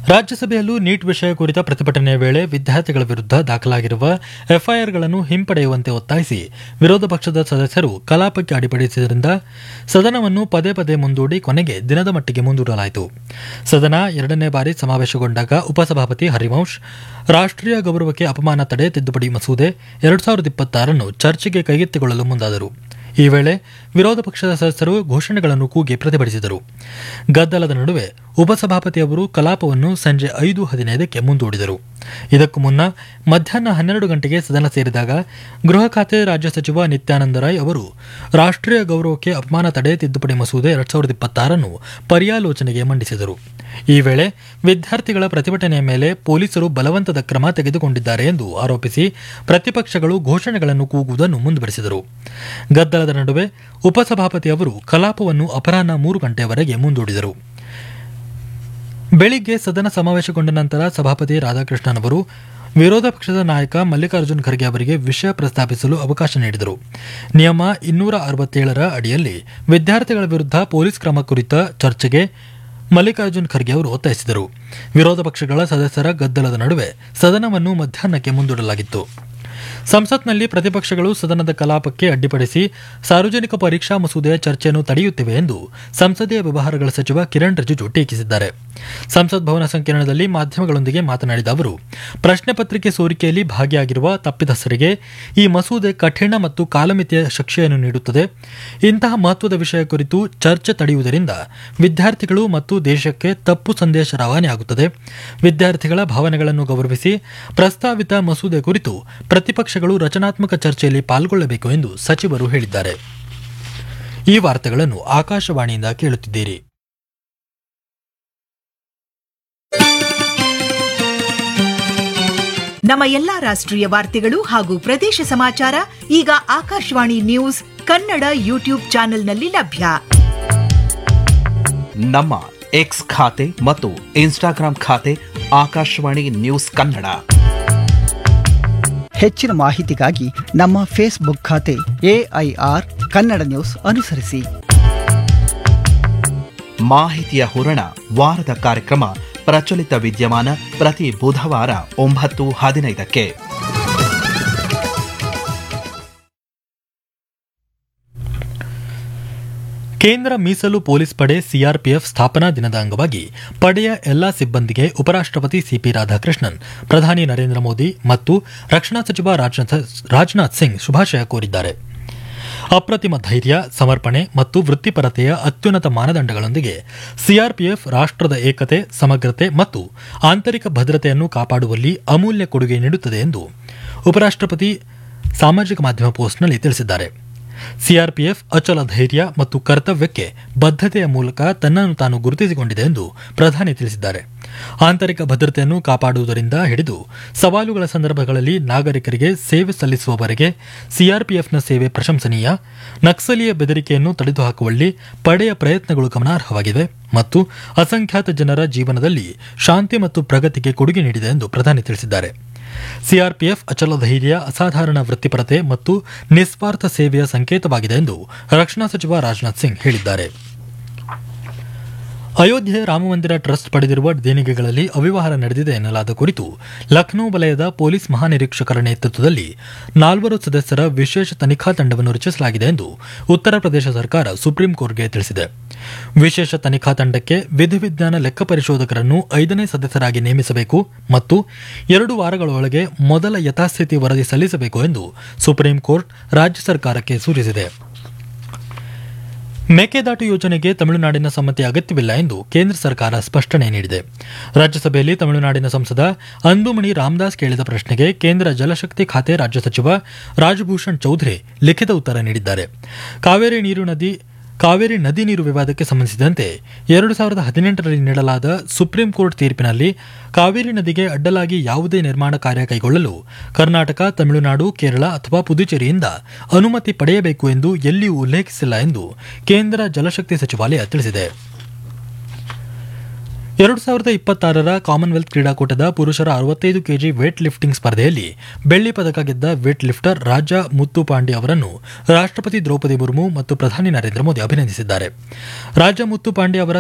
ರಾಜ್ಯಸಭೆಯಲ್ಲೂ neat ವಿಷಯ ಕುರಿತ ಪ್ರತಿಭಟನೆಯ ವೇಳೆ ವಿದ್ಯಾರ್ಥಿಗಳ ವಿರುದ್ಧ ದಾಖಲಾಗಿರುವ ಎಫ್ಐಆರ್ಗಳನ್ನು ಹಿಂಪಡೆಯುವಂತೆ ಒತ್ತಾಯಿಸಿ ವಿರೋಧ ಪಕ್ಷದ ಸದಸ್ಯರು ಕಲಾಪಕ್ಕೆ ಅಡಿಪಡಿಸಿದ್ದರಿಂದ ಸದನವನ್ನು ಪದೇ ಪದೇ ಮುಂದೂಡಿ ಕೊನೆಗೆ ದಿನದ ಮಟ್ಟಿಗೆ ಮುಂದೂಡಲಾಯಿತು ಸದನ ಎರಡನೇ ಬಾರಿ ಸಮಾವೇಶಗೊಂಡಾಗ ಉಪಸಭಾಪತಿ ಹರಿವಂಶ್ ರಾಷ್ಟ್ರೀಯ ಗೌರವಕ್ಕೆ ಅಪಮಾನ ತಡೆ ತಿದ್ದುಪಡಿ ಮಸೂದೆ ಎರಡ್ ಸಾವಿರದ ಇಪ್ಪತ್ತಾರನ್ನು ಚರ್ಚೆಗೆ ಕೈಗೆತ್ತಿಕೊಳ್ಳಲು ಮುಂದಾದರು ಈ ವೇಳೆ ವಿರೋಧ ಪಕ್ಷದ ಸದಸ್ಯರು ಘೋಷಣೆಗಳನ್ನು ಕೂಗಿ ಪ್ರತಿಭಟಿಸಿದರು ಗದ್ದಲದ ನಡುವೆ ಉಪಸಭಾಪತಿಯವರು ಕಲಾಪವನ್ನು ಸಂಜೆ ಐದು ಹದಿನೈದಕ್ಕೆ ಮುಂದೂಡಿದರು ಇದಕ್ಕೂ ಮುನ್ನ ಮಧ್ಯಾಹ್ನ ಹನ್ನೆರಡು ಗಂಟೆಗೆ ಸದನ ಸೇರಿದಾಗ ಗೃಹ ಖಾತೆ ರಾಜ್ಯ ಸಚಿವ ನಿತ್ಯಾನಂದ ರಾಯ್ ಅವರು ರಾಷ್ಟ್ರೀಯ ಗೌರವಕ್ಕೆ ಅಪಮಾನ ತಡೆ ತಿದ್ದುಪಡಿ ಮಸೂದೆ ಎರಡ್ ಸಾವಿರದ ಇಪ್ಪತ್ತಾರನ್ನು ಪರ್ಯಾಲೋಚನೆಗೆ ಮಂಡಿಸಿದರು ಈ ವೇಳೆ ವಿದ್ಯಾರ್ಥಿಗಳ ಪ್ರತಿಭಟನೆಯ ಮೇಲೆ ಪೊಲೀಸರು ಬಲವಂತದ ಕ್ರಮ ತೆಗೆದುಕೊಂಡಿದ್ದಾರೆ ಎಂದು ಆರೋಪಿಸಿ ಪ್ರತಿಪಕ್ಷಗಳು ಘೋಷಣೆಗಳನ್ನು ಕೂಗುವುದನ್ನು ಮುಂದುವರೆಸಿದರು ಗದ್ದಲದ ನಡುವೆ ಉಪಸಭಾಪತಿ ಅವರು ಕಲಾಪವನ್ನು ಅಪರಾಹ್ನ ಮೂರು ಗಂಟೆಯವರೆಗೆ ಮುಂದೂಡಿದರು ಬೆಳಿಗ್ಗೆ ಸದನ ಸಮಾವೇಶಗೊಂಡ ನಂತರ ಸಭಾಪತಿ ರಾಧಾಕೃಷ್ಣನ್ ಅವರು ವಿರೋಧ ಪಕ್ಷದ ನಾಯಕ ಮಲ್ಲಿಕಾರ್ಜುನ್ ಖರ್ಗೆ ಅವರಿಗೆ ವಿಷಯ ಪ್ರಸ್ತಾಪಿಸಲು ಅವಕಾಶ ನೀಡಿದರು ನಿಯಮ ಇನ್ನೂರ ಅರವತ್ತೇಳರ ಅಡಿಯಲ್ಲಿ ವಿದ್ಯಾರ್ಥಿಗಳ ವಿರುದ್ಧ ಪೊಲೀಸ್ ಕ್ರಮ ಕುರಿತ ಚರ್ಚೆಗೆ ಮಲ್ಲಿಕಾರ್ಜುನ್ ಖರ್ಗೆ ಅವರು ಒತ್ತಾಯಿಸಿದರು ವಿರೋಧ ಪಕ್ಷಗಳ ಸದಸ್ಯರ ಗದ್ದಲದ ನಡುವೆ ಸದನವನ್ನು ಮಧ್ಯಾಹ್ನಕ್ಕೆ ಮುಂದೂಡಲಾಗಿತ್ತು ಸಂಸತ್ನಲ್ಲಿ ಪ್ರತಿಪಕ್ಷಗಳು ಸದನದ ಕಲಾಪಕ್ಕೆ ಅಡ್ಡಿಪಡಿಸಿ ಸಾರ್ವಜನಿಕ ಪರೀಕ್ಷಾ ಮಸೂದೆಯ ಚರ್ಚೆಯನ್ನು ತಡೆಯುತ್ತಿವೆ ಎಂದು ಸಂಸದೀಯ ವ್ಯವಹಾರಗಳ ಸಚಿವ ಕಿರಣ್ ರಿಜಿಜು ಟೀಕಿಸಿದ್ದಾರೆ ಸಂಸತ್ ಭವನ ಸಂಕೀರ್ಣದಲ್ಲಿ ಮಾಧ್ಯಮಗಳೊಂದಿಗೆ ಮಾತನಾಡಿದ ಅವರು ಪ್ರಶ್ನೆ ಪತ್ರಿಕೆ ಸೋರಿಕೆಯಲ್ಲಿ ಭಾಗಿಯಾಗಿರುವ ತಪ್ಪಿತಸ್ಥರಿಗೆ ಈ ಮಸೂದೆ ಕಠಿಣ ಮತ್ತು ಕಾಲಮಿತಿಯ ಶಿಕ್ಷೆಯನ್ನು ನೀಡುತ್ತದೆ ಇಂತಹ ಮಹತ್ವದ ವಿಷಯ ಕುರಿತು ಚರ್ಚೆ ತಡೆಯುವುದರಿಂದ ವಿದ್ಯಾರ್ಥಿಗಳು ಮತ್ತು ದೇಶಕ್ಕೆ ತಪ್ಪು ಸಂದೇಶ ರವಾನೆಯಾಗುತ್ತದೆ ವಿದ್ಯಾರ್ಥಿಗಳ ಭಾವನೆಗಳನ್ನು ಗೌರವಿಸಿ ಪ್ರಸ್ತಾವಿತ ಮಸೂದೆ ಕುರಿತು ಪ್ರತಿಪಕ್ಷಗಳು ರಚನಾತ್ಮಕ ಚರ್ಚೆಯಲ್ಲಿ ಪಾಲ್ಗೊಳ್ಳಬೇಕು ಎಂದು ಸಚಿವರು ಹೇಳಿದ್ದಾರೆ ಈ ವಾರ್ತೆಗಳನ್ನು ಆಕಾಶವಾಣಿಯಿಂದ ಕೇಳುತ್ತಿದ್ದೀರಿ ನಮ್ಮ ಎಲ್ಲಾ ರಾಷ್ಟ್ರೀಯ ವಾರ್ತೆಗಳು ಹಾಗೂ ಪ್ರದೇಶ ಸಮಾಚಾರ ಈಗ ಆಕಾಶವಾಣಿ ನ್ಯೂಸ್ ಕನ್ನಡ ಯೂಟ್ಯೂಬ್ ಚಾನೆಲ್ನಲ್ಲಿ ಲಭ್ಯ ನಮ್ಮ ಎಕ್ಸ್ ಖಾತೆ ಮತ್ತು ಇನ್ಸ್ಟಾಗ್ರಾಂ ಖಾತೆ ಆಕಾಶವಾಣಿ ನ್ಯೂಸ್ ಕನ್ನಡ ಹೆಚ್ಚಿನ ಮಾಹಿತಿಗಾಗಿ ನಮ್ಮ ಫೇಸ್ಬುಕ್ ಖಾತೆ ಎಐಆರ್ ಕನ್ನಡ ನ್ಯೂಸ್ ಅನುಸರಿಸಿ ಮಾಹಿತಿಯ ಹೂರಣ ವಾರದ ಕಾರ್ಯಕ್ರಮ ಪ್ರಚಲಿತ ವಿದ್ಯಮಾನ ಪ್ರತಿ ಬುಧವಾರ ಒಂಬತ್ತು ಹದಿನೈದಕ್ಕೆ ಕೇಂದ್ರ ಮೀಸಲು ಪೊಲೀಸ್ ಪಡೆ ಸಿಆರ್ಪಿಎಫ್ ಸ್ಥಾಪನಾ ದಿನದ ಅಂಗವಾಗಿ ಪಡೆಯ ಎಲ್ಲಾ ಸಿಬ್ಬಂದಿಗೆ ಉಪರಾಷ್ಟ್ರಪತಿ ಸಿಪಿ ರಾಧಾಕೃಷ್ಣನ್ ಪ್ರಧಾನಿ ನರೇಂದ್ರ ಮೋದಿ ಮತ್ತು ರಕ್ಷಣಾ ಸಚಿವ ರಾಜನಾಥ್ ರಾಜನಾಥ್ ಸಿಂಗ್ ಶುಭಾಶಯ ಕೋರಿದ್ದಾರೆ ಅಪ್ರತಿಮ ಧೈರ್ಯ ಸಮರ್ಪಣೆ ಮತ್ತು ವೃತ್ತಿಪರತೆಯ ಅತ್ಯುನ್ನತ ಮಾನದಂಡಗಳೊಂದಿಗೆ ಸಿಆರ್ಪಿಎಫ್ ರಾಷ್ಟ್ರದ ಏಕತೆ ಸಮಗ್ರತೆ ಮತ್ತು ಆಂತರಿಕ ಭದ್ರತೆಯನ್ನು ಕಾಪಾಡುವಲ್ಲಿ ಅಮೂಲ್ಯ ಕೊಡುಗೆ ನೀಡುತ್ತದೆ ಎಂದು ಉಪರಾಷ್ಟ್ರಪತಿ ಸಾಮಾಜಿಕ ಮಾಧ್ಯಮ ಪೋಸ್ಟ್ನಲ್ಲಿ ತಿಳಿಸಿದ್ದಾರೆ ಸಿಆರ್ಪಿಎಫ್ ಅಚಲ ಧೈರ್ಯ ಮತ್ತು ಕರ್ತವ್ಯಕ್ಕೆ ಬದ್ಧತೆಯ ಮೂಲಕ ತನ್ನನ್ನು ತಾನು ಗುರುತಿಸಿಕೊಂಡಿದೆ ಎಂದು ಪ್ರಧಾನಿ ತಿಳಿಸಿದ್ದಾರೆ ಆಂತರಿಕ ಭದ್ರತೆಯನ್ನು ಕಾಪಾಡುವುದರಿಂದ ಹಿಡಿದು ಸವಾಲುಗಳ ಸಂದರ್ಭಗಳಲ್ಲಿ ನಾಗರಿಕರಿಗೆ ಸೇವೆ ಸಲ್ಲಿಸುವವರೆಗೆ ಸಿಆರ್ಪಿಎಫ್ನ ಸೇವೆ ಪ್ರಶಂಸನೀಯ ನಕ್ಸಲೀಯ ಬೆದರಿಕೆಯನ್ನು ತಡೆದುಹಾಕುವಲ್ಲಿ ಪಡೆಯ ಪ್ರಯತ್ನಗಳು ಗಮನಾರ್ಹವಾಗಿವೆ ಮತ್ತು ಅಸಂಖ್ಯಾತ ಜನರ ಜೀವನದಲ್ಲಿ ಶಾಂತಿ ಮತ್ತು ಪ್ರಗತಿಗೆ ಕೊಡುಗೆ ನೀಡಿದೆ ಎಂದು ಪ್ರಧಾನಿ ತಿಳಿಸಿದ್ದಾರೆ ಸಿಆರ್ಪಿಎಫ್ ಅಚಲ ಧೈರ್ಯ ಅಸಾಧಾರಣ ವೃತ್ತಿಪರತೆ ಮತ್ತು ನಿಸ್ವಾರ್ಥ ಸೇವೆಯ ಸಂಕೇತವಾಗಿದೆ ಎಂದು ರಕ್ಷಣಾ ಸಚಿವ ರಾಜನಾಥ್ ಸಿಂಗ್ ಹೇಳಿದ್ದಾರೆ ಅಯೋಧ್ಯೆ ರಾಮಮಂದಿರ ಟ್ರಸ್ಟ್ ಪಡೆದಿರುವ ದೇಣಿಗೆಗಳಲ್ಲಿ ಅವ್ಯವಹಾರ ನಡೆದಿದೆ ಎನ್ನಲಾದ ಕುರಿತು ಲಖನೌ ವಲಯದ ಪೊಲೀಸ್ ಮಹಾನಿರೀಕ್ಷಕರ ನೇತೃತ್ವದಲ್ಲಿ ನಾಲ್ವರು ಸದಸ್ಯರ ವಿಶೇಷ ತನಿಖಾ ತಂಡವನ್ನು ರಚಿಸಲಾಗಿದೆ ಎಂದು ಉತ್ತರ ಪ್ರದೇಶ ಸರ್ಕಾರ ಸುಪ್ರೀಂ ಕೋರ್ಟ್ಗೆ ತಿಳಿಸಿದೆ ವಿಶೇಷ ತನಿಖಾ ತಂಡಕ್ಕೆ ವಿಧಿವಿಜ್ಞಾನ ಲೆಕ್ಕ ಪರಿಶೋಧಕರನ್ನು ಐದನೇ ಸದಸ್ಯರಾಗಿ ನೇಮಿಸಬೇಕು ಮತ್ತು ಎರಡು ವಾರಗಳೊಳಗೆ ಮೊದಲ ಯಥಾಸ್ಥಿತಿ ವರದಿ ಸಲ್ಲಿಸಬೇಕು ಎಂದು ಸುಪ್ರೀಂ ಕೋರ್ಟ್ ರಾಜ್ಯ ಸರ್ಕಾರಕ್ಕೆ ಸೂಚಿಸಿದೆ ಮೇಕೆದಾಟು ಯೋಜನೆಗೆ ತಮಿಳುನಾಡಿನ ಸಮ್ಮತಿ ಅಗತ್ಯವಿಲ್ಲ ಎಂದು ಕೇಂದ್ರ ಸರ್ಕಾರ ಸ್ಪಷ್ಟನೆ ನೀಡಿದೆ ರಾಜ್ಯಸಭೆಯಲ್ಲಿ ತಮಿಳುನಾಡಿನ ಸಂಸದ ಅಂದುಮಣಿ ರಾಮದಾಸ್ ಕೇಳಿದ ಪ್ರಶ್ನೆಗೆ ಕೇಂದ್ರ ಜಲಶಕ್ತಿ ಖಾತೆ ರಾಜ್ಯ ಸಚಿವ ರಾಜಭೂಷಣ್ ಚೌಧರಿ ಲಿಖಿತ ಉತ್ತರ ನೀಡಿದ್ದಾರೆ ಕಾವೇರಿ ನೀರು ನದಿ ಕಾವೇರಿ ನದಿ ನೀರು ವಿವಾದಕ್ಕೆ ಸಂಬಂಧಿಸಿದಂತೆ ಎರಡು ಸಾವಿರದ ಹದಿನೆಂಟರಲ್ಲಿ ನೀಡಲಾದ ಸುಪ್ರೀಂ ಕೋರ್ಟ್ ತೀರ್ಪಿನಲ್ಲಿ ಕಾವೇರಿ ನದಿಗೆ ಅಡ್ಡಲಾಗಿ ಯಾವುದೇ ನಿರ್ಮಾಣ ಕಾರ್ಯ ಕೈಗೊಳ್ಳಲು ಕರ್ನಾಟಕ ತಮಿಳುನಾಡು ಕೇರಳ ಅಥವಾ ಪುದುಚೇರಿಯಿಂದ ಅನುಮತಿ ಪಡೆಯಬೇಕು ಎಂದು ಎಲ್ಲಿಯೂ ಉಲ್ಲೇಖಿಸಿಲ್ಲ ಎಂದು ಕೇಂದ್ರ ಜಲಶಕ್ತಿ ಸಚಿವಾಲಯ ತಿಳಿಸಿದೆ ಎರಡು ಸಾವಿರದ ಇಪ್ಪತ್ತಾರರ ಕಾಮನ್ವೆಲ್ತ್ ಕ್ರೀಡಾಕೂಟದ ಪುರುಷರ ಅರವತ್ತೈದು ಕೆಜಿ ವೇಟ್ ಲಿಫ್ಟಿಂಗ್ ಸ್ಪರ್ಧೆಯಲ್ಲಿ ಬೆಳ್ಳಿ ಪದಕ ಗೆದ್ದ ವೇಟ್ ಲಿಫ್ಟರ್ ರಾಜಾ ಮುತ್ತು ಪಾಂಡೆ ಅವರನ್ನು ರಾಷ್ಟ್ರಪತಿ ದ್ರೌಪದಿ ಮುರ್ಮು ಮತ್ತು ಪ್ರಧಾನಿ ನರೇಂದ್ರ ಮೋದಿ ಅಭಿನಂದಿಸಿದ್ದಾರೆ ರಾಜಾ ಮುತ್ತು ಪಾಂಡೆ ಅವರ